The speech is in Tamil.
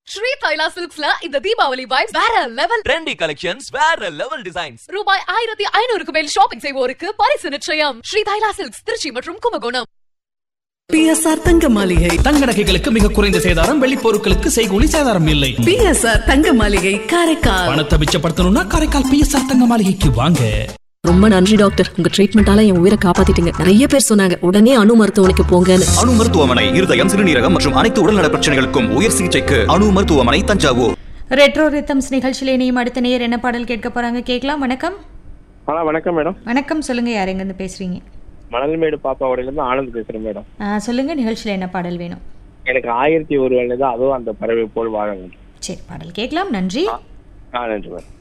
ஸ்ரீ தைலா சில்க்ஸ்ல இந்த தீபாவளி வைப்ஸ் வேற லெவல் trendy collections, வேற level designs. ரூபாய் ஆயிரத்தி ஐநூறுக்கு மேல் ஷாப்பிங் செய்வோருக்கு பரிசு நிச்சயம் ஸ்ரீ தைலா சில்க்ஸ் திருச்சி மற்றும் கும்பகோணம் பிஎஸ்ஆர் தங்க மாளிகை தங்க நகைகளுக்கு மிக குறைந்த சேதாரம் வெள்ளி பொருட்களுக்கு செய்கூலி சேதாரம் இல்லை பிஎஸ்ஆர் தங்க மாளிகை காரைக்கால் பணத்தை மிச்சப்படுத்தணும்னா காரைக்கால் பிஎஸ்ஆர் தங்க மாளிகைக்கு வாங்க ரொம்ப நன்றி டாக்டர் உங்க ட்ரீட்மெண்டால என் உயிரை காப்பாத்திட்டீங்க நிறைய பேர் சொன்னாங்க உடனே அணு மருத்துவமனைக்கு போங்கன்னு அணு மருத்துவமனை இருதயம் சிறுநீரகம் மற்றும் அனைத்து உடல்நல பிரச்சனைகளுக்கும் உயர் சிகிச்சைக்கு அணு மருத்துவமனை தஞ்சாவூர் ரெட்ரோ ரித்தம்ஸ் நிகழ்ச்சியில் இணையும் அடுத்த நேயர் என்ன பாடல் கேட்க போறாங்க கேட்கலாம் வணக்கம் ஹலோ வணக்கம் மேடம் வணக்கம் சொல்லுங்க யார் எங்கேருந்து பேசுறீங்க மணல்மேடு பாப்பாவோடையிலேருந்து ஆனந்த் பேசுகிறேன் மேடம் ஆ, சொல்லுங்க நிகழ்ச்சியில் என்ன பாடல் வேணும் எனக்கு ஆயிரத்தி ஒரு தான் அதுவும் அந்த பறவை போல் வாழ வேண்டும் சரி பாடல் கேட்கலாம் நன்றி ஆ நன்றி மேடம்